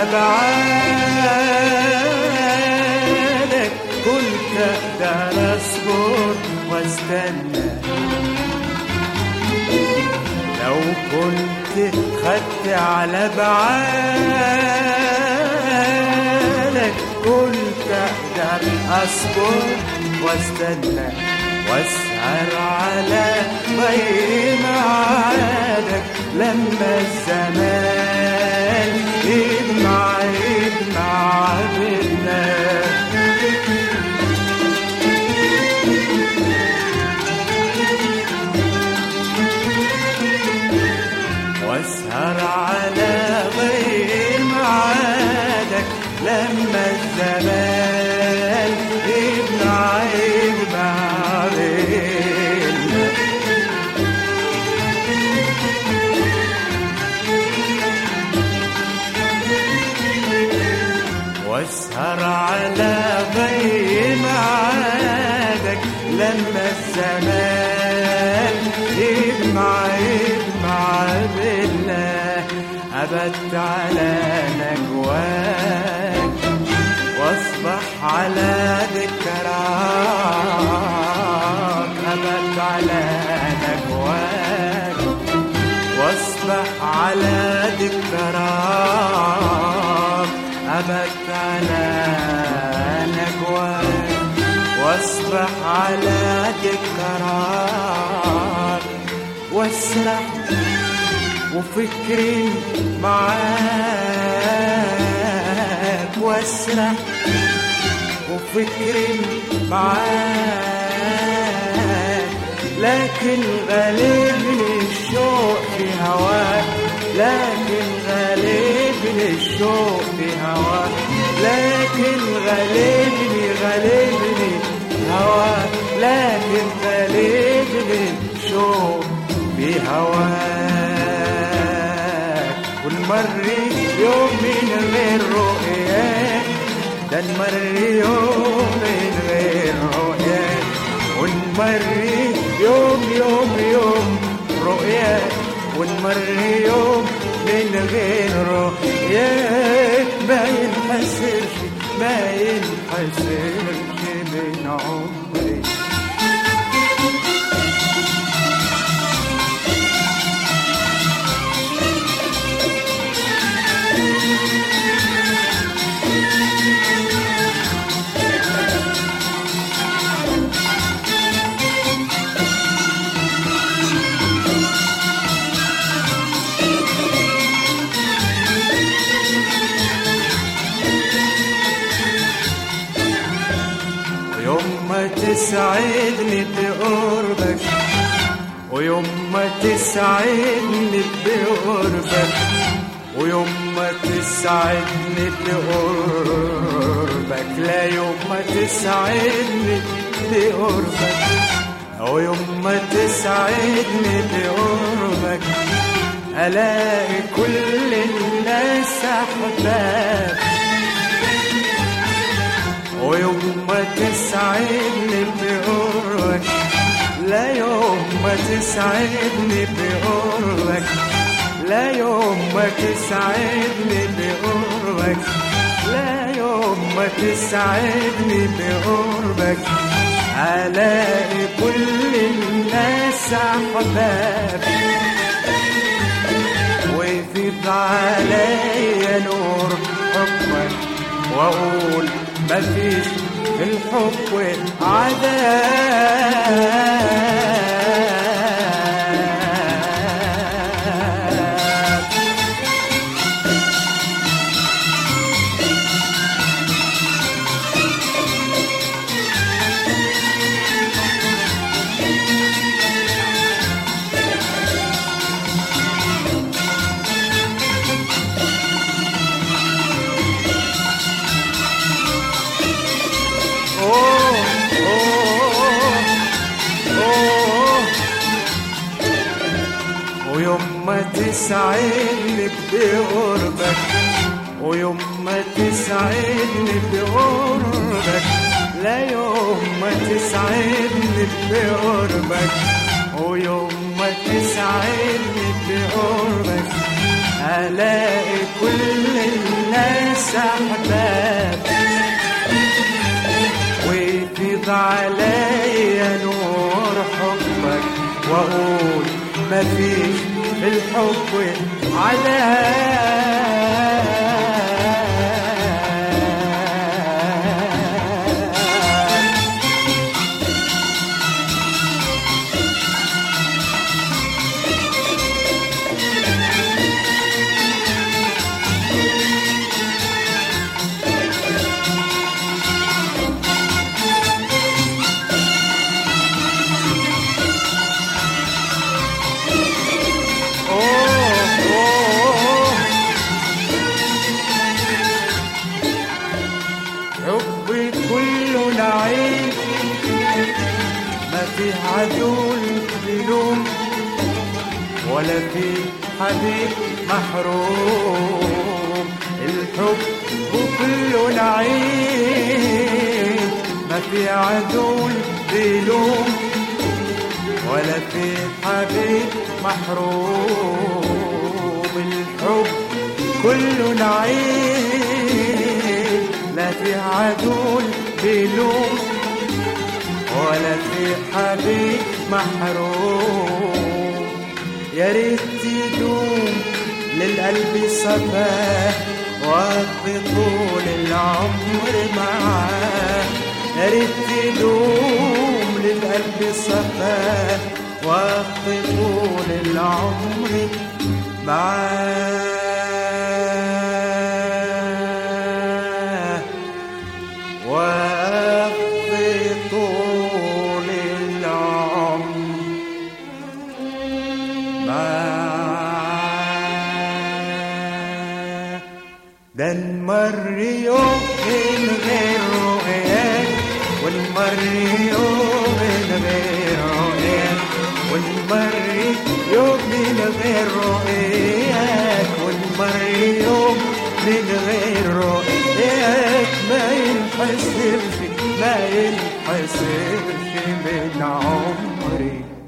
بعادك كنت اقدر اصبر واستنى لو كنت خدت على بعادك كنت اقدر اصبر واستنى واسهر على ضي معادك لما الزمان يجمع يجمع بينا واسهر على غير معادك لما الزمان يجمع يجمع بينا واسهر على غير معادك لما الزمان يجمع يجمع بالله أبت على نجواك واصبح على ذكراك أبت على نجواك واصبح على ذكراك أبت على نجواك واصبح على ذكراك واسرح وفكري معاك واسرح وفكري معاك لكن غالبني الشوق في هواك لكن غالبني الشوق في هواك لكن غالبني غالبني هواك لكن غالبني الشوق في هواك ونمر يوم من غير رؤياك ده نمر يوم من غير رؤياك ونمر يوم يوم يوم رؤياك ونمر يوم من غير رؤياك ما ينحسرش ما ينحسرش من عمري ويوم ما تسعدني بقربك ويوم ما تسعدني بقربك ويوم ما تسعدني بقربك لا يوم ما تسعدني بقربك ويوم ما تسعدني بقربك ألاقي كل الناس أحباب ويوم ما تسعدني بقربك لا يوم ما تسعدني بقربك لا يوم ما تسعدني بقربك لا يوم ما تسعدني بقربك ألاقي كل الناس أحباب ويفيض عليا نور حبك واقول مفيش في الحب عذاب أوه أوه أوه ويوم ما تسعدني بقربك ويوم ما تسعدني بقربك لا يوم ما تسعدني بقربك ويوم ما تسعدني بقربك ألاقي كل الناس ناس أحباب ويفيض عليا نور حبك وأقول مفيش في الحب عذاب أوه أوه حبي كله نعيم ما في عدول بلوم ولا في حبيب محروم الحب كله نعيم ما في عدول بلوم ولا في حبيب محروم الحب كله نعيم لا في عدول بلوم ولا في حبيب محروم يا ريت تدوم للقلب صفاه واقضي طول العمر معاه يا ريت تدوم للقلب صفاه واقضي طول العمر معاه واقضي طول العمر معاه ده نمر يوم من غير رؤياك ونمر يوم من غير رؤياك ونمر يوم من غير رؤياك ونمر يوم من غير رؤياك ما ينحسبش ما ينحسبش من عمري